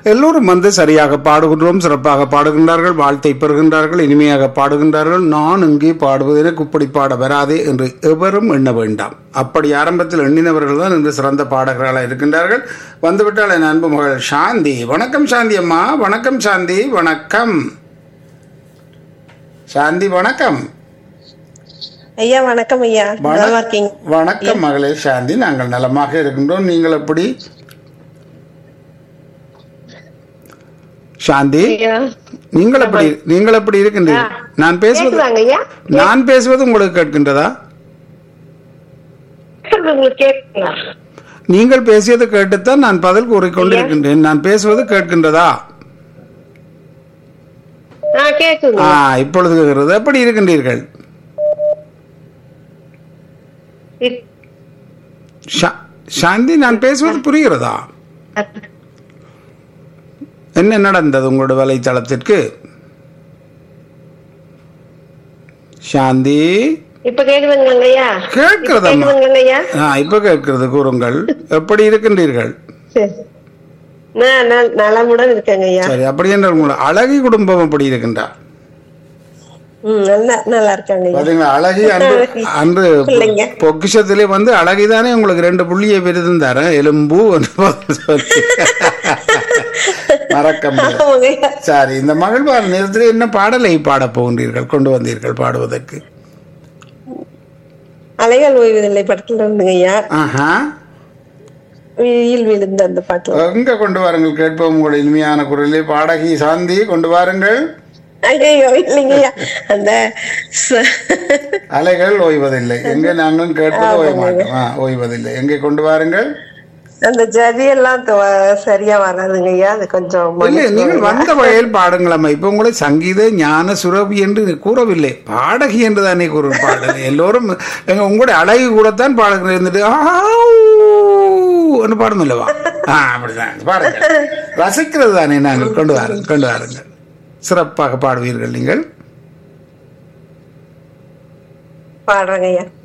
எல்லோரும் வந்து சரியாக பாடுகின்றோம் சிறப்பாக பாடுகின்றார்கள் வாழ்த்தை பெறுகின்றார்கள் இனிமையாக பாடுகின்றார்கள் நான் இங்கே பாடுவது எனக்கு இப்படி பாட வராதே என்று எவரும் எண்ண வேண்டாம் அப்படி ஆரம்பத்தில் எண்ணினவர்கள் தான் இன்று சிறந்த பாடகர்களாக இருக்கின்றார்கள் வந்துவிட்டால் என் அன்பு மகள் சாந்தி வணக்கம் சாந்தி அம்மா வணக்கம் சாந்தி வணக்கம் சாந்தி வணக்கம் ஐயா வணக்கம் ஐயா வண- நல்லா இருக்கீங்க வணக்கம் மகளே சாந்தி நாங்கள் நலமாக இருக்கின்றோம் நீங்கள் எப்படி சாந்தி ஐயா நீங்கள் எப்படி நீங்கள் எப்படி இருக்கின்றீர்கள் நான் பேசுவது கேக்குதாங்க ஐயா நான் பேசுவது உங்களுக்கு கேட்கின்றதா கேக்குது உங்களுக்கு கேக்குங்களா நீங்கள் பேசியது கேட்டுத்தான் நான் பதில் கூறிக்கொண்டிருக்கின்றேன் நான் பேசுவது கேட்கின்றதா ஆ கேக்குங்க ஆ இப்பொழுது கேட்கிறது எப்படி இருக்கின்றீர்கள் இ- சா- சாந்தி நான் பேசுவது புரிகிறதா என்ன நடந்தது உங்களோட வலைத்தளத்திற்கு சாந்தி இப்ப கேக்குதுங்களாங்க ஐயா கேட்கிறதம்மா கேக்குதுங்களாங்க ஐயா ஆ இப்ப கேட்கிறது கூறுங்கள் எப்படி இருக்கின்றீர்கள் சரி நான் நான் நலமுடன் இருக்கேங்க ஐயா சரி அப்படி என்ற உங்களோட அழகி குடும்பம் எப்படி இருக்கின்றார் ம் நல்லா நல்லா இருக்காங்க ஐயா பாத்தீங்களா அழகி அன்று அன்று பிள்ளைங்க. பொக்கிஷத்திலே வந்து அழகிதானே உங்களுக்கு ரெண்டு புள்ளியை விருதுந்தார எலும்பு என்று சொல்லி. மறக்க முடியாது ஆமாங்க ஐயா சரி இந்த மகிழ்வார் நேரத்தில் என்ன பாடலை பாடப் போகின்றீர்கள் கொண்டு வந்தீர்கள் பாடுவதற்கு அலைகள் ஓய்வதில்லை படத்துல இருந்துங்க ஐயா ஆஹா விழியில் விழுந்த அந்த பாட்டுல எங்க கொண்டு வாருங்கள் கேட்போம் உங்கள் இனிமையான குரலில் பாடகி சாந்தி கொண்டு வாருங்கள் ஐயோ இல்லைங்க ஐயா அந்த ச- அலைகள் ஓய்வதில்லை எங்கே நாங்களும் கேட்பது ஓய்ய மாட்டோம் ஆ, ஓய்வதில்லை எங்கே கொண்டு வாருங்கள் அந்த ஜதியெல்லாம் தொ- சரியா வராதுங்க ஐயா அது கொஞ்சம் இல்லை நீங்கள் வந்த வகையில் பாடுங்களம்மா இப்ப உங்களை சங்கீத ஞான சுரபி என்று கூறவில்லை பாடகி என்று தானே கூறு பாடல் எல்லோரும் எங்க உங்களுடைய அழகி கூடத்தான் பாடகர் இருந்துட்டு ஒன்று பாடும் இல்லவா ஆ அப்படிதான் பாடுங்க ரசிக்கிறது தானே நாங்கள் கொண்டு வாருங்கள் கொண்டு வாருங்கள் சிறப்பாக பாடுவீர்கள் நீங்கள் பாடுறேங்க ஐயா